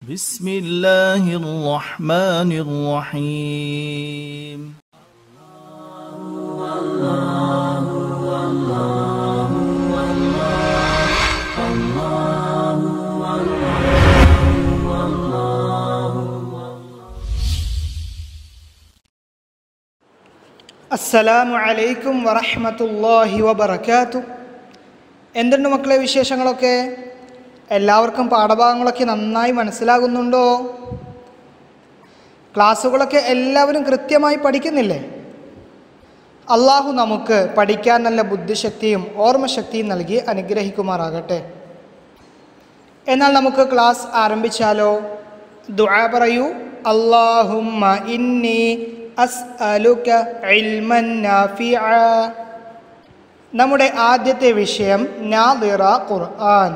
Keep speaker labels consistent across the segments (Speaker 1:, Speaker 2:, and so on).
Speaker 1: بسم الله الرحمن الرحيم
Speaker 2: അസ്സലാമു അലൈക്കും വറഹ്മത്തുള്ളാഹി വബറകാതു എന്തുണ്ട് മക്കളെ വിശേഷങ്ങളൊക്കെ എല്ലാവർക്കും പാഠഭാഗങ്ങളൊക്കെ നന്നായി മനസ്സിലാകുന്നുണ്ടോ ക്ലാസ്സുകളൊക്കെ എല്ലാവരും കൃത്യമായി പഠിക്കുന്നില്ലേ അള്ളാഹു നമുക്ക് പഠിക്കാൻ നല്ല ബുദ്ധിശക്തിയും ഓർമ്മശക്തിയും നൽകി അനുഗ്രഹിക്കുമാറാകട്ടെ എന്നാൽ നമുക്ക് ക്ലാസ് ആരംഭിച്ചാലോ ദുആ പറയൂ അല്ലാഹുമ്മ ഇന്നി അസ്അലുക ഇൽമൻ നാഫിഅ നമ്മുടെ ആദ്യത്തെ വിഷയം നാദിറ ഖുർആൻ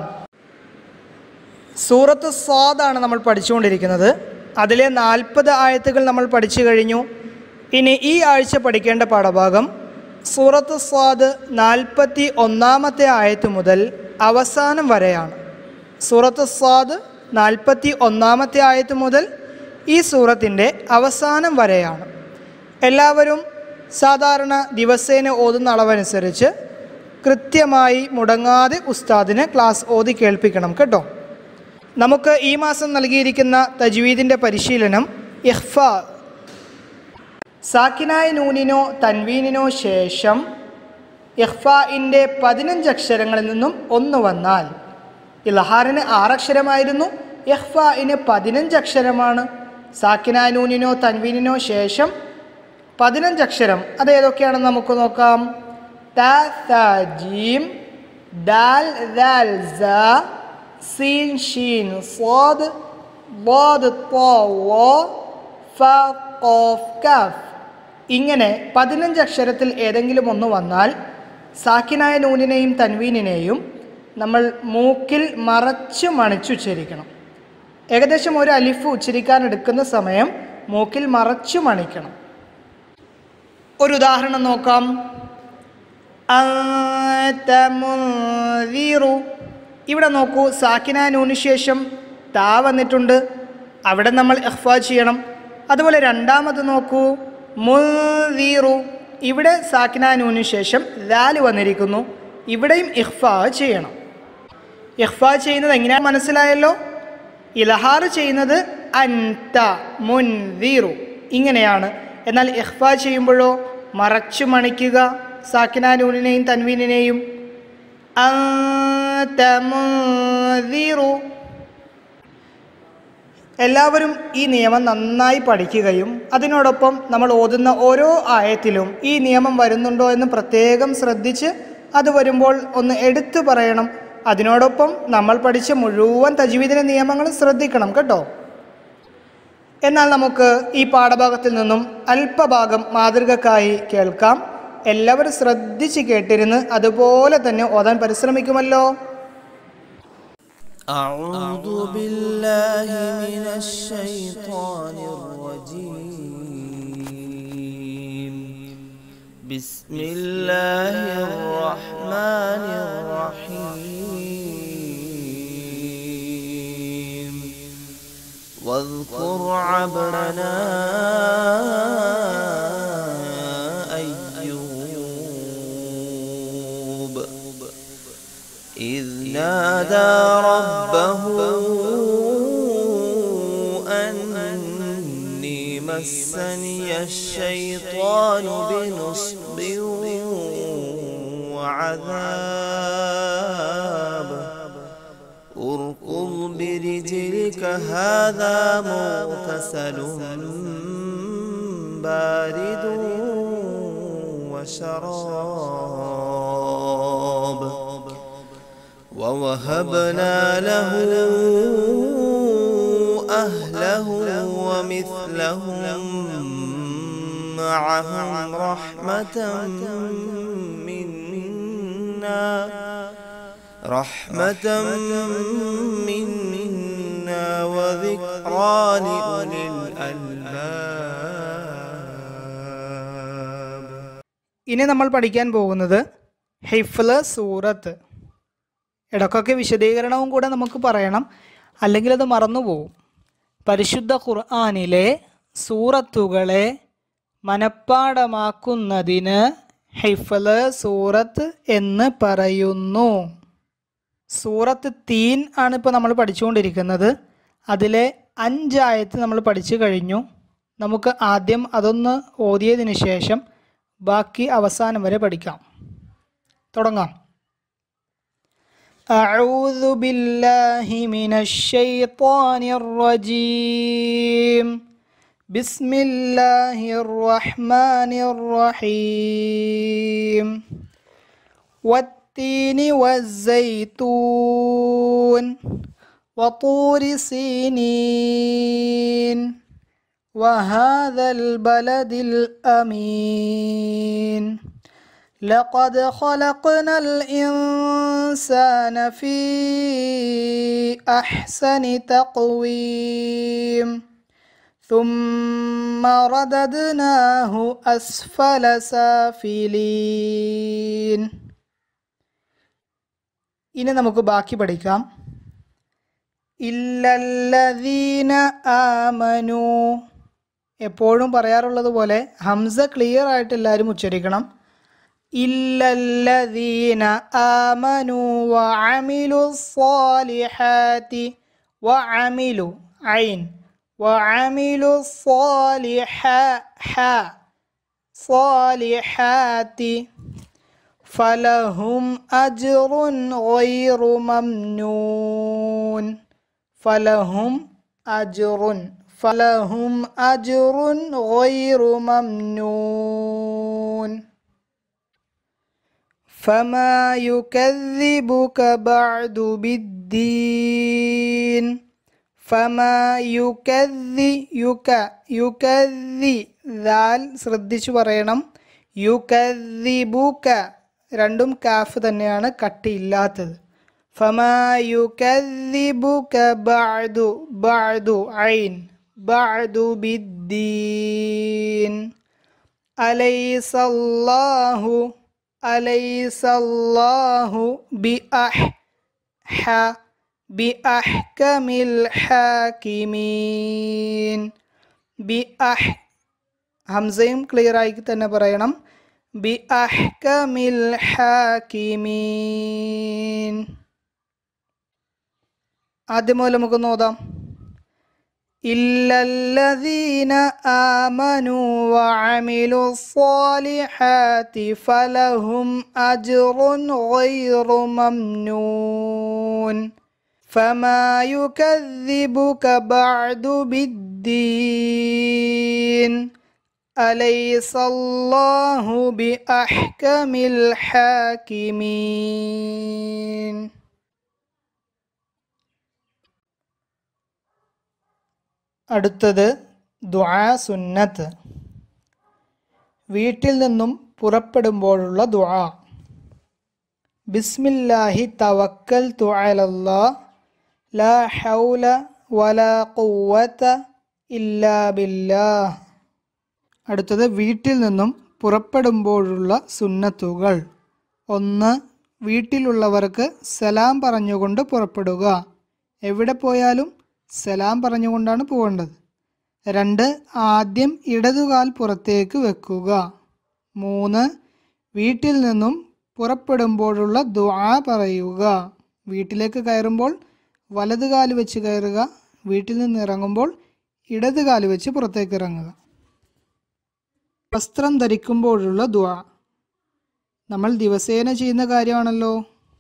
Speaker 2: സൂറത്ത് സ്വാദാണ് നമ്മൾ പഠിച്ചുകൊണ്ടിരിക്കുന്നത് അതിലെ നാൽപ്പത് ആയത്തുകൾ നമ്മൾ പഠിച്ചു കഴിഞ്ഞു ഇനി ഈ ആഴ്ച പഠിക്കേണ്ട പാഠഭാഗം സൂറത്ത് സ്വാദ് നാൽപ്പത്തി ഒന്നാമത്തെ ആയത്ത് മുതൽ അവസാനം വരെയാണ് സൂറത്ത് സ്വാദ് നാൽപ്പത്തി ഒന്നാമത്തെ ആയത്ത് മുതൽ ഈ സൂറത്തിൻ്റെ അവസാനം വരെയാണ് എല്ലാവരും സാധാരണ ദിവസേന ഓതുന്ന അളവനുസരിച്ച് കൃത്യമായി മുടങ്ങാതെ ഉസ്താദിനെ ക്ലാസ് ഓതി കേൾപ്പിക്കണം കേട്ടോ നമുക്ക് ഈ മാസം നൽകിയിരിക്കുന്ന തജ്വീദിൻ്റെ പരിശീലനം ഇഹ്ഫ സാക്കിനായ നൂനിനോ തൻവീനിനോ ശേഷം ഇഹ്ഫാഇൻ്റെ പതിനഞ്ച് അക്ഷരങ്ങളിൽ നിന്നും ഒന്ന് വന്നാൽ ഇലഹാറിന് ആറക്ഷരമായിരുന്നു ഇഹ്ഫാഇന് പതിനഞ്ച് അക്ഷരമാണ് സാക്കിനായ നൂനിനോ തൻവീനിനോ ശേഷം പതിനഞ്ച് അക്ഷരം അത് ഏതൊക്കെയാണെന്ന് നമുക്ക് നോക്കാം ത ത ജീം ദാൽ ദാൽ സ സീൻ ഷീൻ സ്വാദ് ضاد طا وا ഫ ഖാഫ് കഫ് ഇങ്ങനെ പതിനഞ്ച് അക്ഷരത്തിൽ ഏതെങ്കിലും ഒന്ന് വന്നാൽ സാക്കിനായ നൂനിനെയും തൻവീനിനെയും നമ്മൾ മൂക്കിൽ മറച്ച് മണിച്ചുച്ചരിക്കണം ഏകദേശം ഒരു അലിഫ് ഉച്ചരിക്കാൻ എടുക്കുന്ന സമയം മൂക്കിൽ മറച്ചു മണിക്കണം ഒരു ഉദാഹരണം നോക്കാം അന്ത മുൻദിറു. ഇവിടെ നോക്കൂ സാക്കിന നൂന് ശേഷം താ വന്നിട്ടുണ്ട് അവിടെ നമ്മൾ ഇഹ്ഫ ചെയ്യണം അതുപോലെ രണ്ടാമത് നോക്കൂ മുൻദിറു. ഇവിടെ സാക്കിന നൂന് ശേഷം ദാല് വന്നിരിക്കുന്നു ഇവിടെയും ഇഹ്ഫ ചെയ്യണം ഇഹ്ഫ ചെയ്യുന്നത് എങ്ങനെയാണ് മനസ്സിലായല്ലോ ഇലഹാർ ചെയ്യുന്നത് അൻത മുൻദിറു ഇങ്ങനെയാണ് എന്നാൽ ഇഹ്ഫ ചെയ്യുമ്പോഴോ മറച്ചു മണിക്കുക സാക്കിന നൂനിനെയും തൻവീനിനെയും അൻത മുൻദിറു. എല്ലാവരും ഈ നിയമം നന്നായി പഠിക്കുകയും അതിനോടൊപ്പം നമ്മൾ ഓതുന്ന ഓരോ ആയത്തിലും ഈ നിയമം വരുന്നുണ്ടോ എന്ന് പ്രത്യേകം ശ്രദ്ധിച്ച് അത് വരുമ്പോൾ ഒന്ന് എടുത്തു പറയണം അതിനോടൊപ്പം നമ്മൾ പഠിച്ച മുഴുവൻ തജ്വീദിൻ്റെ നിയമങ്ങളും ശ്രദ്ധിക്കണം കേട്ടോ എന്നാൽ നമുക്ക് ഈ പാഠഭാഗത്തിൽ നിന്നും അല്പഭാഗം മാതൃകക്കായി കേൾക്കാം എല്ലാവരും ശ്രദ്ധിച്ച് കേട്ടിരുന്ന് അതുപോലെ തന്നെ ഓതാൻ പരിശ്രമിക്കുമല്ലോ
Speaker 1: أعوذ بالله من الشيطان الرجيم بسم الله الرحمن الرحيم واذكر عبدنا أيوب إذ نادى ربه أني مسني الشيطان بنصب وعذاب اركض برجلك هذا مغتسل بارد وشراب ووهبنا له أهله ومثلهم معهم رحمة منا رحمة منا وذكرى لأولي الألباب
Speaker 2: ഇനി നമ്മൾ പഠിക്കാൻ പോകുന്നത് ഹിഫ്ല് സൂറത്ത് ഇടയ്ക്കൊക്കെ വിശദീകരണവും കൂടെ നമുക്ക് പറയണം അല്ലെങ്കിൽ അത് മറന്നു പോകും പരിശുദ്ധ ഖുർആനിലെ സൂറത്തുകളെ മനഃപ്പാടമാക്കുന്നതിന് ഹിഫല് സൂറത്ത് എന്ന് പറയുന്നു സൂറത്ത് തീൻ ആണ് ഇപ്പോൾ നമ്മൾ പഠിച്ചുകൊണ്ടിരിക്കുന്നത് അതിലെ അഞ്ചായത്ത് നമ്മൾ പഠിച്ചു കഴിഞ്ഞു നമുക്ക് ആദ്യം അതൊന്ന് ഓതിയതിനു ശേഷം ബാക്കി അവസാനം വരെ പഠിക്കാം തുടങ്ങാം أعوذ بالله من الشيطان الرجيم بسم الله الرحمن الرحيم والتين والزيتون وطور سينين وهذا البلد الأمين لقد خلقنا الإنسان في أحسن تقويم ثم رددناه أسفل سافلين ഇനി നമുക്ക് ബാക്കി പഠിക്കാം ഇല്ലല്ലദീന ആമനു എപ്പോഴും പറയാറുള്ളത് പോലെ ഹംസ ക്ലിയർ ആയിട്ട് എല്ലാവരും ഉച്ചരിക്കണം ഇല്ലല്ലദീന ആമനു വഅമിലു സ്വാലിഹാത്തി വഅമിലു ഐൻ വഅമിലു സ്വാലിഹ ഹ സ്വാലിഹാത്തി ഫലഹും അജ്റുൻ ഗൈറു മംനൂൻ ഫലഹും അജ്റുൻ ഫലഹും അജ്റുൻ ഗൈറു മംനൂൻ فما يكذبك بعد بالدين فما يكذി യുക യുകذി ദാൽ ശ്രദ്ധിച്ചു പറയണം യുകذിബുക രണ്ടും കാഫ് തന്നെയാണ് കട്ടിയില്ലാത്തത് ഫമാ യുകذിബുക ബഅദു ബഅദു ഐൻ ബഅദു ബിദ്ദീൻ അലൈസല്ലാഹു അലൈസല്ലാഹു ബിഅഹ് ഹ ബിഅഹ്കമിൽ ഹാകിമീൻ ബിഅഹ് ഹംസയും ക്ലിയർ ആയി തന്നെ പറയണം ബിഅഹ്കമിൽ ഹാകിമീൻ ആദ്യം മുതൽ നമുക്ക് നോതാം إلا الذين آمنوا وعملوا الصالحات فلهم أجر غير ممنون فما يكذبك بعد بالدين أليس الله بأحكم الحاكمين അടുത്തത് ദുആ സുന്നത്ത് വീട്ടിൽ നിന്നും പുറപ്പെടുമ്പോഴുള്ള ദുആ ബിസ്മില്ലാഹി തവക്കൽ തുഅലല്ലാ ലാ ഹൗല വലാ ഖുവത ഇല്ലാ ബില്ലാഹ് അടുത്തത് വീട്ടിൽ നിന്നും പുറപ്പെടുമ്പോഴുള്ള സുന്നത്തുകൾ ഒന്ന് വീട്ടിലുള്ളവർക്ക് സലാം പറഞ്ഞുകൊണ്ട് പുറപ്പെടുക എവിടെ പോയാലും സലാം പറഞ്ഞുകൊണ്ടാണ് പോകേണ്ടത് രണ്ട് ആദ്യം ഇടതുകാൽ പുറത്തേക്ക് വെക്കുക മൂന്ന് വീട്ടിൽ നിന്നും പുറപ്പെടുമ്പോഴുള്ള ദുആ പറയുക വീട്ടിലേക്ക് കയറുമ്പോൾ വലതുകാല് വെച്ച് കയറുക വീട്ടിൽ നിന്ന് ഇറങ്ങുമ്പോൾ ഇടതുകാല് വെച്ച് പുറത്തേക്ക് ഇറങ്ങുക വസ്ത്രം ധരിക്കുമ്പോഴുള്ള ദുആ നമ്മൾ ദിവസേന ചെയ്യുന്ന കാര്യമാണല്ലോ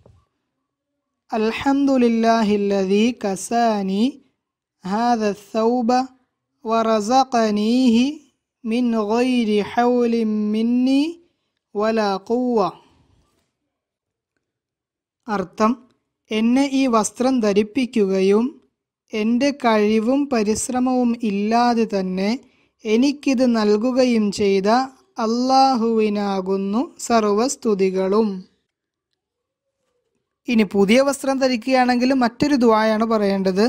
Speaker 2: അൽഹംദുലില്ലാഹില്ലദീ കസാനി هذا الثوب ورزقنيه من غير حول مني ولا قوة അർത്ഥം എന്നെ ഈ വസ്ത്രം ധരിപ്പിക്കുകയും എൻ്റെ കഴിവും പരിശ്രമവും ഇല്ലാതെ തന്നെ എനിക്കിത് നൽകുകയും ചെയ്ത അള്ളാഹുവിനാകുന്നു സർവസ്തുതികളും ഇനി പുതിയ വസ്ത്രം ധരിക്കുകയാണെങ്കിൽ മറ്റൊരു ദുആയാണ് പറയേണ്ടത്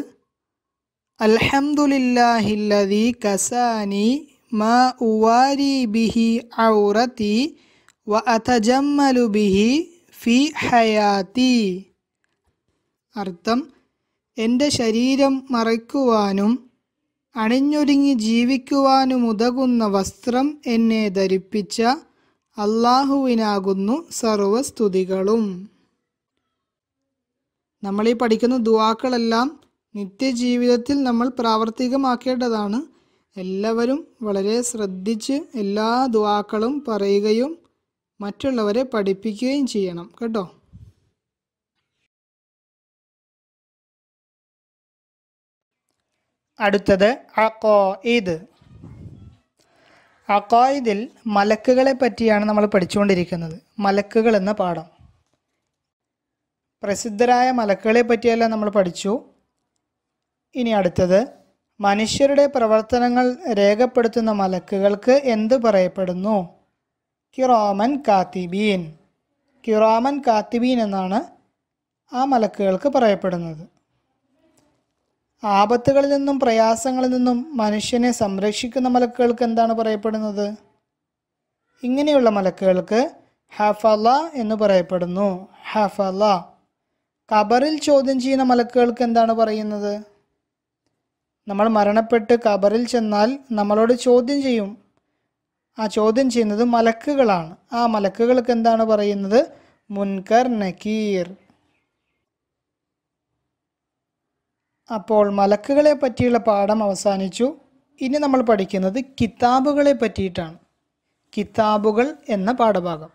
Speaker 2: അൽഹംദുലില്ലാഹില്ലദീ കസാനി മാ ഉവാരി ബിഹി ഔറതി വ അതജമ്മലു ബിഹി ഫി ഹയാത്തി അർത്ഥം എൻ്റെ ശരീരം മറയ്ക്കുവാനും അണിഞ്ഞൊരുങ്ങി ജീവിക്കുവാനുമുതകുന്ന വസ്ത്രം എന്നെ ധരിപ്പിച്ച അള്ളാഹുവിനാകുന്നു സർവസ്തുതികളും നമ്മൾ ഈ പഠിക്കുന്ന ദുവാക്കളെല്ലാം നിത്യജീവിതത്തിൽ നമ്മൾ പ്രാവർത്തികമാക്കേണ്ടതാണ് എല്ലാവരും വളരെ ശ്രദ്ധിച്ച് എല്ലാ ദുവാക്കളും പറയുകയും മറ്റുള്ളവരെ പഠിപ്പിക്കുകയും ചെയ്യണം കേട്ടോ അടുത്തത് അക്കോയിദ് അക്കോയിദിൽ മലക്കുകളെ പറ്റിയാണ് നമ്മൾ പഠിച്ചുകൊണ്ടിരിക്കുന്നത് മലക്കുകൾ എന്ന പാഠം പ്രസിദ്ധരായ മലക്കുകളെ പറ്റിയെല്ലാം നമ്മൾ പഠിച്ചു ഇനി അടുത്തത് മനുഷ്യരുടെ പ്രവർത്തനങ്ങൾ രേഖപ്പെടുത്തുന്ന മലക്കുകൾക്ക് എന്ത് പറയപ്പെടുന്നു കിറോമൻ കാത്തിബീൻ കിറോമൻ കാത്തിബീൻ എന്നാണ് ആ മലക്കുകൾക്ക് പറയപ്പെടുന്നത് ആപത്തുകളിൽ നിന്നും പ്രയാസങ്ങളിൽ നിന്നും മനുഷ്യനെ സംരക്ഷിക്കുന്ന മലക്കുകൾക്ക് എന്താണ് പറയപ്പെടുന്നത് ഇങ്ങനെയുള്ള മലക്കുകൾക്ക് ഹഫല എന്ന് പറയപ്പെടുന്നു ഹഫല ഖബറിൽ ചോദ്യം ചെയ്യുന്ന മലക്കുകൾക്ക് എന്താണ് പറയുന്നത് നമ്മൾ മരണപ്പെട്ട് ഖബറിൽ ചെന്നാൽ നമ്മളോട് ചോദ്യം ചെയ്യും ആ ചോദ്യം ചെയ്യുന്നത് മലക്കുകളാണ് ആ മലക്കുകൾക്ക് എന്താണ് പറയുന്നത് മുൻകർ നക്കീർ അപ്പോൾ മലക്കുകളെ പറ്റിയുള്ള പാഠം അവസാനിച്ചു ഇനി നമ്മൾ പഠിക്കുന്നത് കിതാബുകളെ പറ്റിയിട്ടാണ് കിതാബുകൾ എന്ന പാഠഭാഗം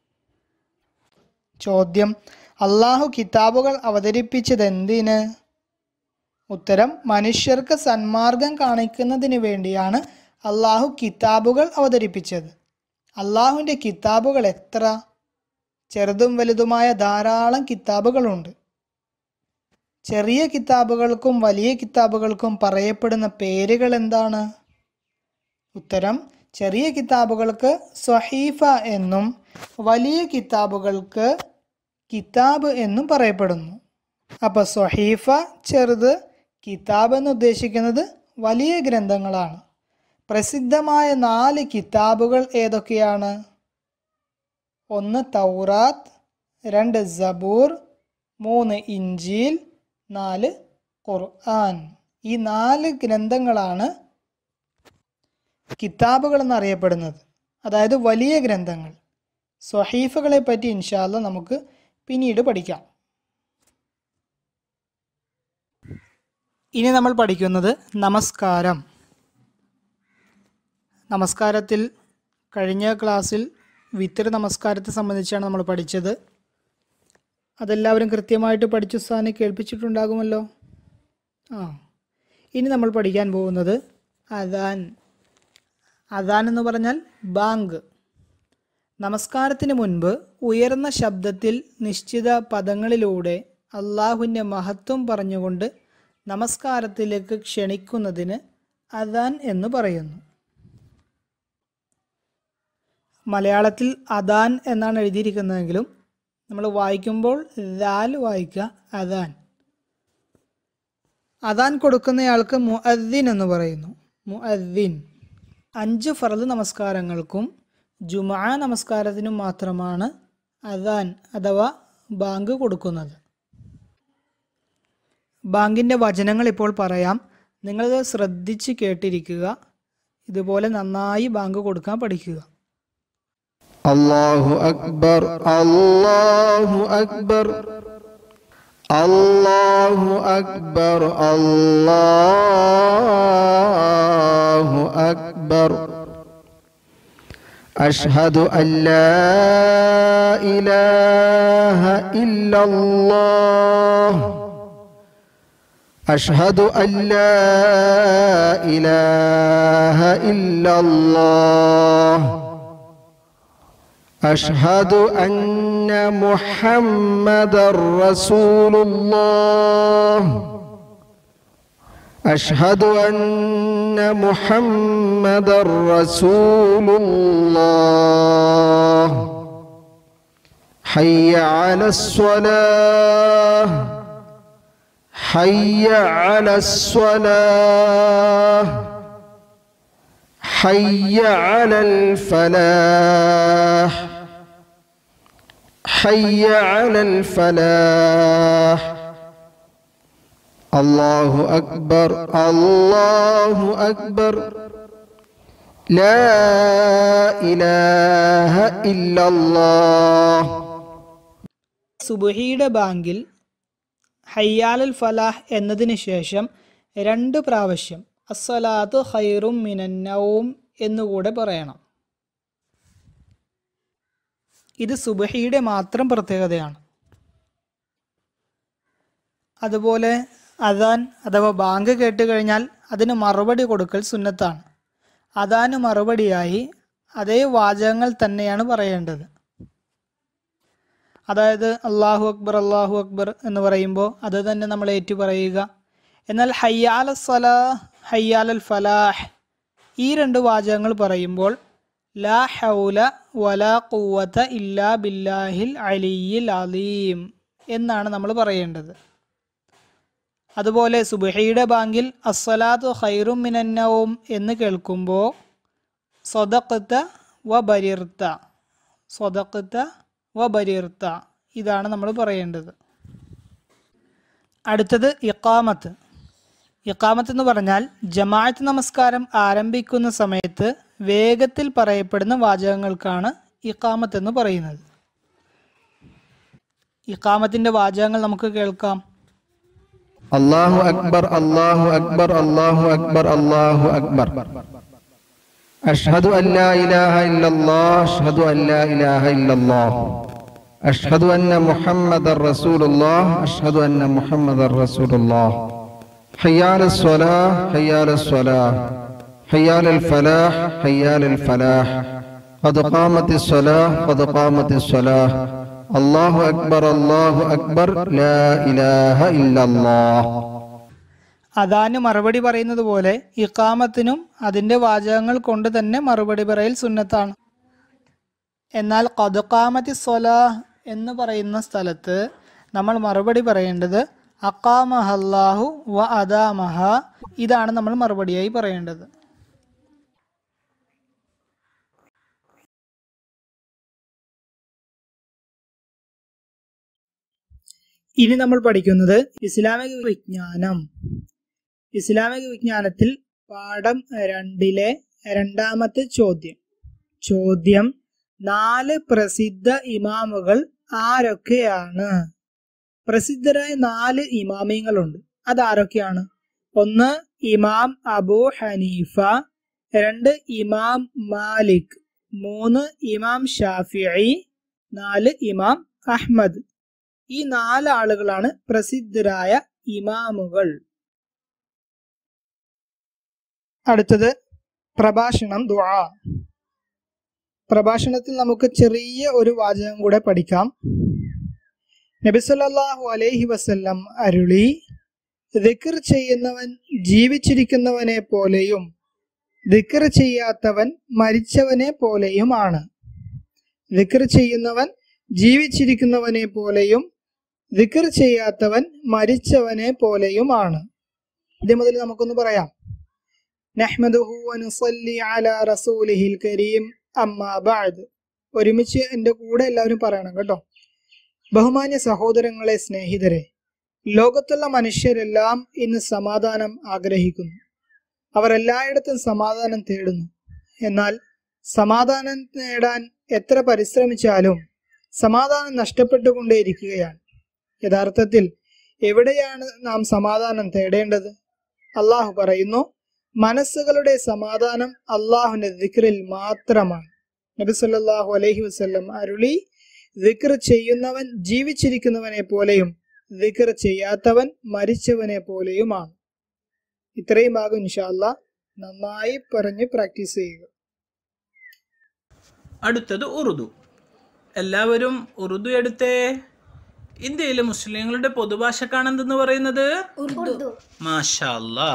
Speaker 2: ചോദ്യം അള്ളാഹു കിതാബുകൾ അവതരിപ്പിച്ചത് എന്തിന് ഉത്തരം മനുഷ്യർക്ക് സന്മാർഗം കാണിക്കുന്നതിന് വേണ്ടിയാണ് അള്ളാഹു കിതാബുകൾ അവതരിപ്പിച്ചത് അള്ളാഹുവിൻ്റെ കിതാബുകൾ എത്ര ചെറുതും വലുതുമായ ധാരാളം കിതാബുകളുണ്ട് ചെറിയ കിതാബുകൾക്കും വലിയ കിതാബുകൾക്കും പറയപ്പെടുന്ന പേരുകൾ എന്താണ് ഉത്തരം ചെറിയ കിതാബുകൾക്ക് സ്വഹീഫ എന്നും വലിയ കിതാബുകൾക്ക് കിതാബ് എന്നും പറയപ്പെടുന്നു അപ്പോൾ സ്വഹീഫ ചെറുത് കിതാബ് എന്ന് ഉദ്ദേശിക്കുന്നത് വലിയ ഗ്രന്ഥങ്ങളാണ് പ്രസിദ്ധമായ നാല് കിതാബുകൾ ഏതൊക്കെയാണ് ഒന്ന് തൗറാത്ത് രണ്ട് സബൂർ മൂന്ന് ഇഞ്ചീൽ നാല് ഖുർആൻ ഈ നാല് ഗ്രന്ഥങ്ങളാണ് കിതാബുകൾ എന്നറിയപ്പെടുന്നത് അതായത് വലിയ ഗ്രന്ഥങ്ങൾ സ്വഹീഫുകളെ പറ്റി ഇൻഷാല്ല നമുക്ക് പിന്നീട് പഠിക്കാം ഇനി നമ്മൾ പഠിക്കുന്നത് നമസ്കാരം നമസ്കാരത്തിൽ കഴിഞ്ഞ ക്ലാസ്സിൽ വിത്തർ നമസ്കാരത്തെ സംബന്ധിച്ചാണ് നമ്മൾ പഠിച്ചത് അതെല്ലാവരും കൃത്യമായിട്ട് പഠിച്ചു സ്ഥാനം കേൾപ്പിച്ചിട്ടുണ്ടാകുമല്ലോ ആ ഇനി നമ്മൾ പഠിക്കാൻ പോകുന്നത് അദാൻ അദാൻ എന്ന് പറഞ്ഞാൽ ബാങ്ക് നമസ്കാരത്തിന് മുൻപ് ഉയർന്ന ശബ്ദത്തിൽ നിശ്ചിത പദങ്ങളിലൂടെ അള്ളാഹുവിൻ്റെ മഹത്വം പറഞ്ഞുകൊണ്ട് നമസ്കാരത്തിലേക്ക് ക്ഷണിക്കുന്നതിന് അദാൻ എന്ന് പറയുന്നു മലയാളത്തിൽ അദാൻ എന്നാണ് എഴുതിയിരിക്കുന്നതെങ്കിലും നമ്മൾ വായിക്കുമ്പോൾ ദാൽ വായിക്കുക അദാൻ അദാൻ കൊടുക്കുന്നയാൾക്ക് മുഅദ്ദിൻ എന്ന് പറയുന്നു മുഅദ്ദിൻ അഞ്ച് ഫറദ് നമസ്കാരങ്ങൾക്കും ജുമാ നമസ്കാരത്തിനും മാത്രമാണ് അദാൻ അഥവാ ബാങ്ക് കൊടുക്കുന്നത് ബാങ്കിൻ്റെ വചനങ്ങൾ ഇപ്പോൾ പറയാം നിങ്ങളത് ശ്രദ്ധിച്ച് കേട്ടിരിക്കുക ഇതുപോലെ നന്നായി ബാങ്ക് കൊടുക്കാൻ പഠിക്കുക
Speaker 1: الله أكبر الله أكبر الله أكبر الله أكبر أشهد أن لا إله إلا الله أشهد أن لا إله إلا الله أشهد أن محمد رسول الله أشهد أن محمد رسول الله حي على الصلاة حي على الصلاة حي على الفلاح حي على الفلاح الله أكبر الله أكبر لا إله إلا الله
Speaker 2: സുബഹിയുടെ ബാങ്കിൽ ഹയ്യാലുൽ ഫലാഹ് എന്നതിന് ശേഷം രണ്ട് പ്രാവശ്യം അസ്സലാത്ത് ഖൈറും മിനന്നവും എന്നുകൂടെ പറയണം ഇത് സുബഹിയുടെ മാത്രം പ്രത്യേകതയാണ് അതുപോലെ അദാൻ അഥവാ ബാങ്ക് കേട്ട് കഴിഞ്ഞാൽ അതിന് മറുപടി കൊടുക്കൽ സുന്നത്താണ് അദാന് മറുപടിയായി അതേ വാചകങ്ങൾ തന്നെയാണ് പറയേണ്ടത് അതായത് അള്ളാഹു അക്ബർ അള്ളാഹു അക്ബർ എന്ന് പറയുമ്പോൾ അത് തന്നെ നമ്മൾ ഏറ്റു പറയുക എന്നാൽ ഹയ്യാൽ സലാ ഹയ്യാൽ അൽ ഫലാഹ് ഈ രണ്ട് വാചകങ്ങൾ പറയുമ്പോൾ ലാ ഹൗല വലാ ഖുവത ഇല്ലാ ബില്ലാഹിൽ അലിയിൽ അലീം എന്നാണ് നമ്മൾ പറയേണ്ടത് അതുപോലെ സുബഹയുടെ ബാങ്കിൽ അസ്സലാത്തു ഖൈറും മിനന്നവും എന്ന് കേൾക്കുമ്പോൾ സ്വതക്കത്ത വ ബരിർത്ത സ്വതക്കത്ത വ ബരിർത്ത ഇതാണ് നമ്മൾ പറയേണ്ടത് അടുത്തത് ഇക്കാമത്ത് ഇക്കാമത്ത് എന്ന് പറഞ്ഞാൽ ജമാഅത്ത് നമസ്കാരം ആരംഭിക്കുന്ന സമയത്ത് വേഗത്തിൽ പറയപ്പെടുന്ന വാചകങ്ങൾക്കാണ് ഇക്കാമത്ത് എന്ന് പറയുന്നത് ഇക്കാമത്തിൻ്റെ വാചകങ്ങൾ നമുക്ക് കേൾക്കാം
Speaker 1: الله أكبر الله أكبر الله أكبر الله أكبر أشهد أن لا إله إلا الله أشهد أن لا إله إلا الله أشهد أن محمد رسول الله أشهد أن محمد رسول الله حي على الصلاة حي على الصلاة حي على الفلاح حي على الفلاح قد قامت الصلاة قد قامت الصلاة الله أكبر الله أكبر لا إله إلا الله
Speaker 2: അദാന് മറുപടി പറയുന്നത് പോലെ ഇക്കാമത്തിനും അതിൻ്റെ വാചകങ്ങൾ കൊണ്ട് തന്നെ മറുപടി പറയൽ സുന്നത്താണ് എന്നാൽ കതുക്കാമത്തി സ്വലാഹ് എന്ന് പറയുന്ന സ്ഥലത്ത് നമ്മൾ മറുപടി പറയേണ്ടത് അക്കാമഹല്ലാഹു വ അദാമഹ ഇതാണ് നമ്മൾ മറുപടിയായി പറയേണ്ടത് ഇനി നമ്മൾ പഠിക്കുന്നത് ഇസ്ലാമിക വിജ്ഞാനം ഇസ്ലാമിക വിജ്ഞാനത്തിൽ പാഠം രണ്ടിലെ രണ്ടാമത്തെ ചോദ്യം ചോദ്യം നാല് പ്രസിദ്ധ ഇമാമുകൾ ആരൊക്കെയാണ് പ്രസിദ്ധരായ നാല് ഇമാമിങ്ങളുണ്ട് അതാരൊക്കെയാണ് ഒന്ന് ഇമാം അബൂ ഹനീഫ രണ്ട് ഇമാം മാലിക് മൂന്ന് ഇമാം ഷാഫിഇ നാല് ഇമാം അഹ്മദ് ഈ നാല് ആളുകളാണ് പ്രസിദ്ധരായ ഇമാമുകൾ അടുത്തത് പ്രഭാഷണം ദുആ പ്രഭാഷണത്തിൽ നമുക്ക് ചെറിയ ഒരു വാചകം കൂടെ പഠിക്കാം നബിസല്ലാഹു അലൈഹി വസല്ലം അരുളി ദിക്ർ ചെയ്യുന്നവൻ ജീവിച്ചിരിക്കുന്നവനെ പോലെയും ദിക്ർ ചെയ്യാത്തവൻ മരിച്ചവനെ പോലെയുമാണ് ദിക്ർ ചെയ്യുന്നവൻ ജീവിച്ചിരിക്കുന്നവനെ പോലെയും ദിക്ർ ചെയ്യാത്തവൻ മരിച്ചവനെ പോലെയുമാണ് ആദ്യം മുതൽ നമുക്കൊന്ന് പറയാം നഹ്മദുഹു വനുസല്ലി അലാ റസൂലിഹിൽ കരീം അമ്മാ ബഅദ് ഒരുമിച്ച് എൻ്റെ കൂടെ എല്ലാവരും പറയണം കേട്ടോ ബഹുമാന്യ സഹോദരങ്ങളെ സ്നേഹിതരെ ലോകത്തുള്ള മനുഷ്യരെല്ലാം ഇന്ന് സമാധാനം ആഗ്രഹിക്കുന്നു അവർ എല്ലായിടത്തും സമാധാനം തേടുന്നു എന്നാൽ സമാധാനം നേടാൻ എത്ര പരിശ്രമിച്ചാലും സമാധാനം നഷ്ടപ്പെട്ടുകൊണ്ടേയിരിക്കുകയാണ് യഥാർത്ഥത്തിൽ എവിടെയാണ് നാം സമാധാനം തേടേണ്ടത് അള്ളാഹു പറയുന്നു മനസ്സുകളുടെ സമാധാനം അള്ളാഹുവിന്റെ ദിക്റിൽ മാത്രമാണ് നബി സല്ലല്ലാഹു അലൈഹി വസല്ലം അരുളി ദിക്ർ ചെയ്യുന്നവൻ ജീവിച്ചിരിക്കുന്നവനെ പോലെയും ദിക്ർ ചെയ്യാത്തവൻ മരിച്ചവനെ പോലെയുമാണ് ഇത്രയും ഭാഗം ഇൻഷാല്ല നന്നായി പറഞ്ഞ് പ്രാക്ടീസ് ചെയ്യുക
Speaker 3: അടുത്തത് ഉറുദു എല്ലാവരും ഉറുദു എടുത്തേ ഇന്ത്യയിലെ മുസ്ലിങ്ങളുടെ പൊതുഭാഷക്കാണെന്തെന്ന് പറയുന്നത് മാഷാ അല്ലാ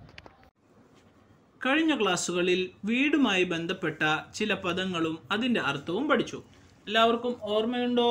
Speaker 3: കഴിഞ്ഞ ക്ലാസ്സുകളിൽ വീടുമായി ബന്ധപ്പെട്ട ചില പദങ്ങളും അതിന്റെ അർത്ഥവും പഠിച്ചു എല്ലാവർക്കും ഓർമ്മയുണ്ടോ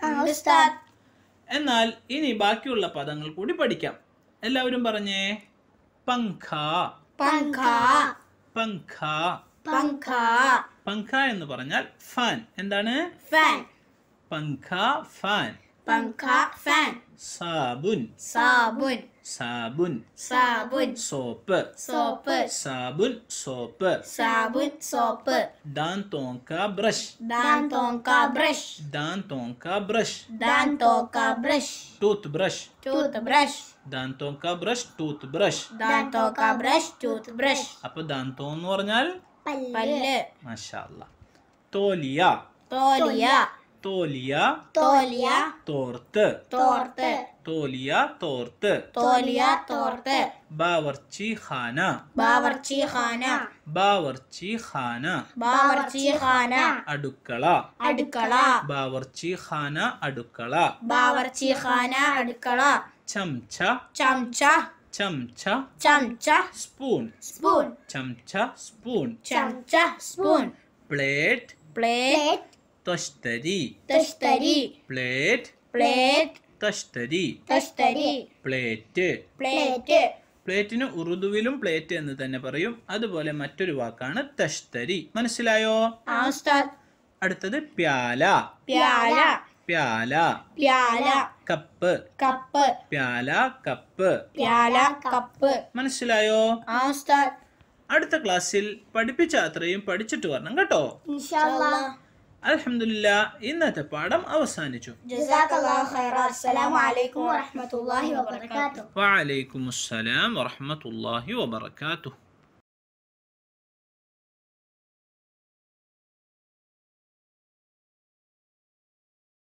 Speaker 3: എന്നാൽ ഇനി ബാക്കിയുള്ള പദങ്ങൾ കൂടി പഠിക്കാം എല്ലാവരും പറഞ്ഞേ പങ്ക
Speaker 4: पंखा
Speaker 3: പങ്ക
Speaker 4: पंखा
Speaker 3: പങ്ക എന്ന് പറഞ്ഞാൽ ഫാൻ എന്താണ്
Speaker 4: फैन
Speaker 3: പങ്ക ഫാൻ
Speaker 4: पंखा फैन
Speaker 3: സാബുൻ
Speaker 4: साबुन
Speaker 3: സാബുൻ
Speaker 4: സാബുൻ
Speaker 3: സോപ്പ്
Speaker 4: സോപ്പ്
Speaker 3: സാബുൻ സോപ്പ്
Speaker 4: സാബുൻ സോപ്പ്
Speaker 3: दांतों का ब्रश
Speaker 4: दांतों का ब्रश
Speaker 3: दांतों का ब्रश
Speaker 4: दांतों का ब्रश
Speaker 3: टूथ ब्रश
Speaker 4: टूथब्रश
Speaker 3: दांतों का ब्रश टूथ ब्रश
Speaker 4: दांतों का ब्रश टूथब्रश
Speaker 3: അപ്പൊ ദാന്തോ എന്ന് പറഞ്ഞാൽ
Speaker 4: പല്ല്
Speaker 3: മാഷാല്ല തോലിയ
Speaker 4: തോലിയ
Speaker 3: തോലിയ
Speaker 4: തോലിയ
Speaker 3: തോർത്ത്
Speaker 4: തോർത്ത്
Speaker 3: തോലിയ തോർത്ത്
Speaker 4: തോലിയ തോർത്ത്
Speaker 3: ബാവർച്ചി ഖാന
Speaker 4: ബാവർച്ചി ഖാന
Speaker 3: ബാവർച്ചി ഖാന
Speaker 4: ബാവർച്ചി ഖാന
Speaker 3: അടുക്കള
Speaker 4: അടുക്കള
Speaker 3: ബാവർച്ചി ഖാന അടുക്കള
Speaker 4: ബാവർച്ചി ഖാന അടുക്കള
Speaker 3: ചംച
Speaker 4: ചംച
Speaker 3: ചംച
Speaker 4: ചംച
Speaker 3: സ്പൂൺ
Speaker 4: സ്പൂൺ
Speaker 3: ചംച സ്പൂൺ
Speaker 4: ചംച സ്പൂൺ
Speaker 3: പ്ലേറ്റ്
Speaker 4: പ്ലേറ്റ്
Speaker 3: തഷ്തരി
Speaker 4: തസ്തരി
Speaker 3: പ്ലേറ്റ്
Speaker 4: പ്ലേറ്റ്
Speaker 3: തഷ്തരി
Speaker 4: തസ്തരി
Speaker 3: പ്ലേറ്റ്
Speaker 4: പ്ലേറ്റ്
Speaker 3: പ്ലേറ്റിന് ഉറുദുവിലും പ്ലേറ്റ് എന്ന് തന്നെ പറയും അതുപോലെ മറ്റൊരു വാക്കാണ് തഷ്തരി മനസ്സിലായോ
Speaker 4: ആ ഉസ്താദ്
Speaker 3: അടുത്തത് പ്യാല
Speaker 4: പ്യാല
Speaker 3: പ്യാല
Speaker 4: പ്യാല
Speaker 3: കപ്പ്
Speaker 4: കപ്പ്
Speaker 3: പ്യാല കപ്പ്
Speaker 4: പ്യാല കപ്പ്
Speaker 3: മനസ്സിലായോ
Speaker 4: ആ ഉസ്താദ്
Speaker 3: അടുത്ത ക്ലാസ്സിൽ പഠിപ്പിച്ച അത്രയും പഠിച്ചിട്ട് വരണം കേട്ടോ
Speaker 4: ഇൻഷാല്ലാ
Speaker 3: അലഹമില്ല ഇന്നത്തെ പാഠം അവസാനിച്ചു
Speaker 4: ജസാക്കല്ലാഹു ഖൈറ അസ്സലാമു അലൈക്കും വറഹ്മത്തുള്ളാഹി വബറകാതുഹു
Speaker 3: വഅലൈക്കും അസ്സലാം വറഹ്മത്തുള്ളാഹി വബറകാതുഹു